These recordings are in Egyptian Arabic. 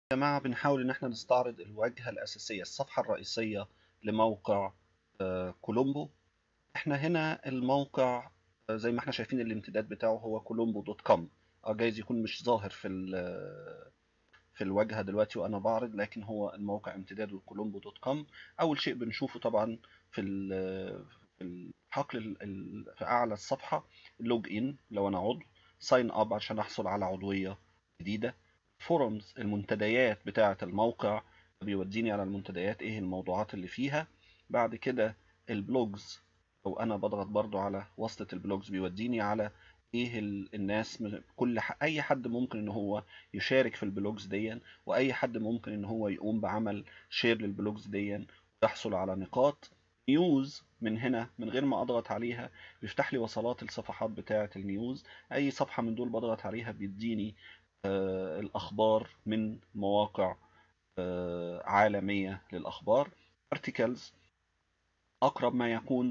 يا جماعة بنحاول إن احنا نستعرض الواجهة الأساسية الصفحة الرئيسية لموقع آه، كولومبو احنا هنا الموقع آه، زي ما احنا شايفين الامتداد بتاعه هو كولومبو دوت كوم اه جايز يكون مش ظاهر في ال- في الواجهة دلوقتي وأنا بعرض لكن هو الموقع امتداده كولومبو دوت كوم أول شيء بنشوفه طبعا في ال- في الحقل ال- ال- في أعلى الصفحة لوج إن لو أنا عضو ساين أب عشان أحصل على عضوية جديدة فورمز المنتديات بتاعة الموقع بيوديني على المنتديات ايه الموضوعات اللي فيها بعد كده البلوجز او انا بضغط برضو على وصلة البلوجز بيوديني على ايه ال- الناس من- كل ح... اي حد ممكن ان هو يشارك في البلوجز دي واي حد ممكن ان هو يقوم بعمل شير للبلوجز دي ويحصل على نقاط نيوز من هنا من غير ما اضغط عليها بيفتح لي وصلات الصفحات بتاعة النيوز اي صفحة من دول بضغط عليها بيديني آه، الأخبار من مواقع آه، عالمية للأخبار articles أقرب ما يكون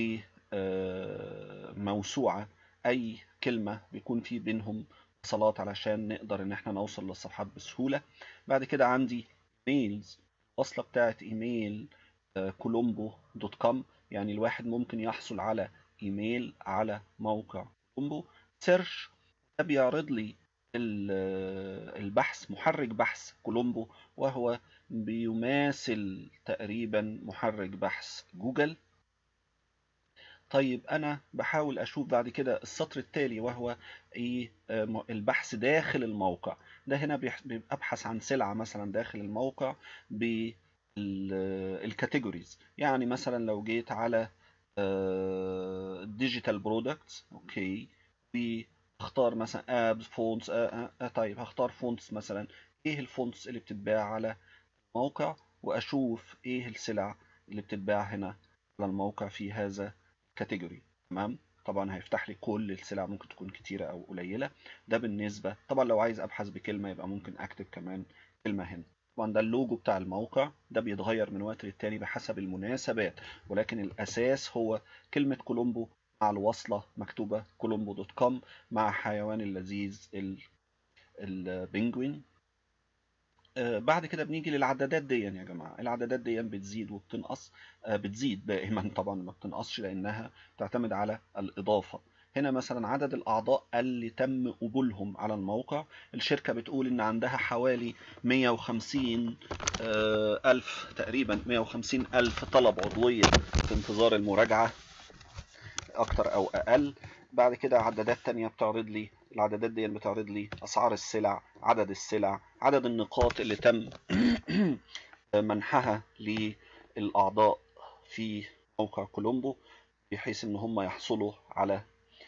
لموسوعة أي كلمة بيكون في بينهم وصلات علشان نقدر إن احنا نوصل للصفحات بسهولة بعد كده عندي ميلز وصلة بتاعت إيميل كولومبو دوت كوم يعني الواحد ممكن يحصل على إيميل على موقع كولومبو سيرش ده بيعرض لي ال- البحث محرك بحث كولومبو وهو بيماثل تقريبا محرك بحث جوجل طيب انا بحاول اشوف بعد كده السطر التالي وهو ايه آه، م- البحث داخل الموقع ده هنا بيح- بيبقى ابحث عن سلعة مثلا داخل الموقع بالكاتيجوريز يعني مثلا لو جيت على ديجيتال برودكتس اوكي واختار مثلا ابس فونتس طيب هختار فونتس مثلا ايه الفونتس اللي بتتباع على الموقع واشوف ايه السلع اللي بتتباع هنا على الموقع في هذا كاتيجوري تمام طبعا هيفتح لي كل السلع ممكن تكون كتيرة او قليلة ده بالنسبة طبعا لو عايز ابحث بكلمة يبقى ممكن اكتب كمان كلمة هنا طبعا ده اللوجو بتاع الموقع ده بيتغير من وقت للتاني بحسب المناسبات ولكن الاساس هو كلمة كولومبو مع الوصلة مكتوبة كولومبو دوت كوم مع حيوان اللذيذ ال- البنجوين آه، بعد كده بنيجي للعدادات دي يا جماعة العدادات دي بتزيد وبتنقص آه، بتزيد دائما طبعا ما بتنقصش لأنها تعتمد على الإضافة هنا مثلا عدد الأعضاء اللي تم قبولهم على الموقع الشركة بتقول إن عندها حوالي 150 آه، ألف تقريبا 150 ألف طلب عضوية في انتظار المراجعة اكتر او اقل بعد كده عدادات تانية بتعرض لي العدادات دي بتعرض لي اسعار السلع عدد السلع عدد النقاط اللي تم منحها للاعضاء في موقع كولومبو بحيث ان هم يحصلوا على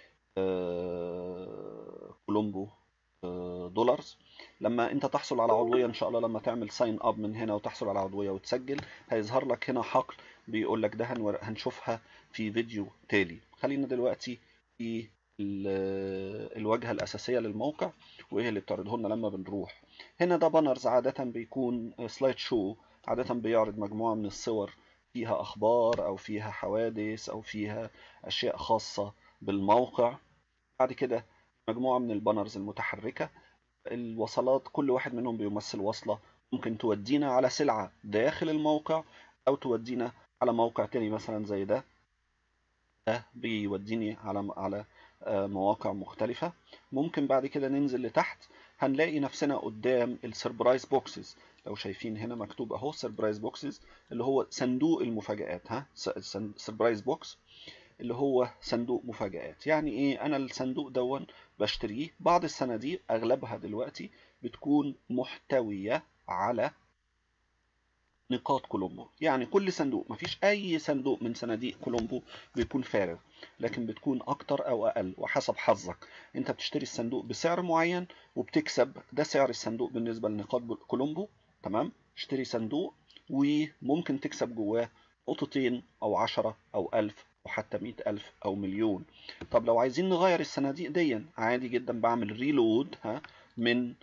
آه، كولومبو آه، دولارز لما انت تحصل على عضويه ان شاء الله لما تعمل ساين اب من هنا وتحصل على عضويه وتسجل هيظهر لك هنا حقل بيقول لك ده هنور- هنشوفها في فيديو تالي خلينا دلوقتي في ال- الواجهه الاساسيه للموقع وايه اللي بتعرضه لنا لما بنروح هنا ده بانرز عاده بيكون سلايد شو عاده بيعرض مجموعه من الصور فيها اخبار او فيها حوادث او فيها اشياء خاصه بالموقع بعد كده مجموعه من البانرز المتحركه الوصلات كل واحد منهم بيمثل وصلة ممكن تودينا على سلعة داخل الموقع أو تودينا على موقع تاني مثلا زي ده ده بيوديني على على آه، مواقع مختلفة ممكن بعد كده ننزل لتحت هنلاقي نفسنا قدام السربرايز بوكسز لو شايفين هنا مكتوب اهو سربرايز بوكسز اللي هو صندوق المفاجآت ها سربرايز بوكس اللي هو صندوق مفاجآت يعني ايه انا الصندوق دون بشتريه بعض الصناديق اغلبها دلوقتي بتكون محتوية على نقاط كولومبو يعني كل صندوق مفيش اي صندوق من صناديق كولومبو بيكون فارغ لكن بتكون اكتر او اقل وحسب حظك انت بتشتري الصندوق بسعر معين وبتكسب ده سعر الصندوق بالنسبة لنقاط كولومبو تمام اشتري صندوق وممكن تكسب جواه نقطتين او عشرة او الف وحتى مئة ألف أو مليون طب لو عايزين نغير الصناديق دي عادي جدا بعمل ريلود ها من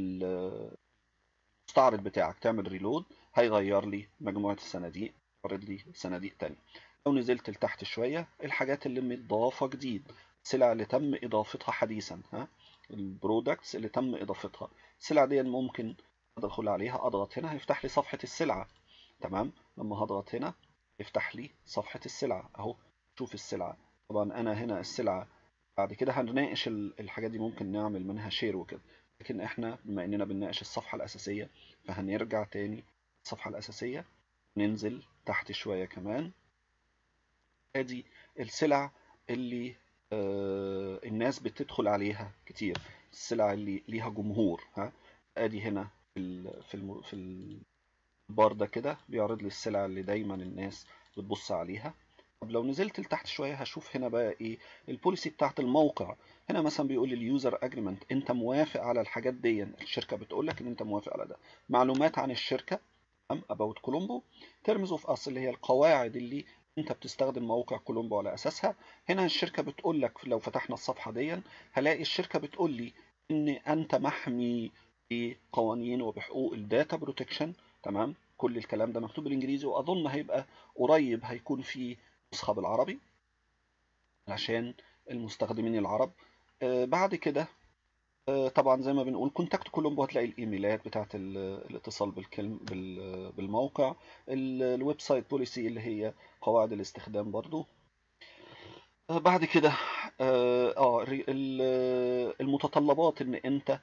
المستعرض بتاعك تعمل ريلود هيغير لي مجموعة الصناديق يعرض لي صناديق تانية لو نزلت لتحت شوية الحاجات اللي متضافة جديد السلع اللي تم إضافتها حديثا ها البرودكتس اللي تم إضافتها السلع دي ممكن ادخل عليها اضغط هنا هيفتح لي صفحة السلعة تمام لما هضغط هنا يفتح لي صفحة السلعة اهو شوف السلعة طبعا انا هنا السلعة بعد كده هنناقش الحاجات دي ممكن نعمل منها شير وكده لكن احنا بما اننا بنناقش الصفحة الاساسية فهنرجع تاني الصفحة الاساسية ننزل تحت شوية كمان ادي السلع اللي آه الناس بتدخل عليها كتير السلع اللي ليها جمهور ها ادي هنا في ال في الم في البار ده كده بيعرض لي السلع اللي دايما الناس بتبص عليها طب لو نزلت لتحت شويه هشوف هنا بقى ايه البوليسي بتاعت الموقع هنا مثلا بيقول لي اليوزر اجريمنت انت موافق على الحاجات دي الشركه بتقول لك ان انت موافق على ده معلومات عن الشركه اباوت كولومبو تيرمز اوف اس اللي هي القواعد اللي انت بتستخدم موقع كولومبو على اساسها هنا الشركه بتقول لك لو فتحنا الصفحه دي هلاقي الشركه بتقول لي ان انت محمي بقوانين وبحقوق الداتا بروتكشن تمام كل الكلام ده مكتوب بالانجليزي واظن هيبقى قريب هيكون في نسخه بالعربي عشان المستخدمين العرب آه بعد كده آه طبعا زي ما بنقول كونتاكت كولومبو هتلاقي الايميلات بتاعت الاتصال بالكلم بالموقع الويب سايت بوليسي اللي هي قواعد الاستخدام برضو آه بعد كده اه المتطلبات ان انت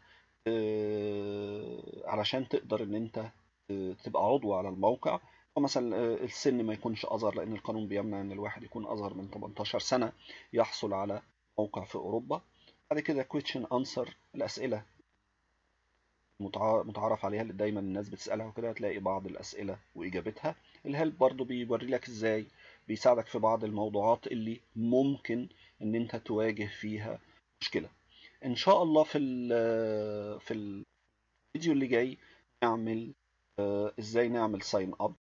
علشان تقدر ان انت تبقى عضو على الموقع مثلا السن ما يكونش اصغر لان القانون بيمنع ان الواحد يكون اصغر من 18 سنه يحصل على موقع في اوروبا بعد كده question answer الاسئله متعارف عليها اللي دايما الناس بتسالها وكده هتلاقي بعض الاسئله واجابتها الهيلب برضو بيوري لك ازاي بيساعدك في بعض الموضوعات اللي ممكن ان انت تواجه فيها مشكله ان شاء الله في في الفيديو اللي جاي نعمل ازاي نعمل ساين اب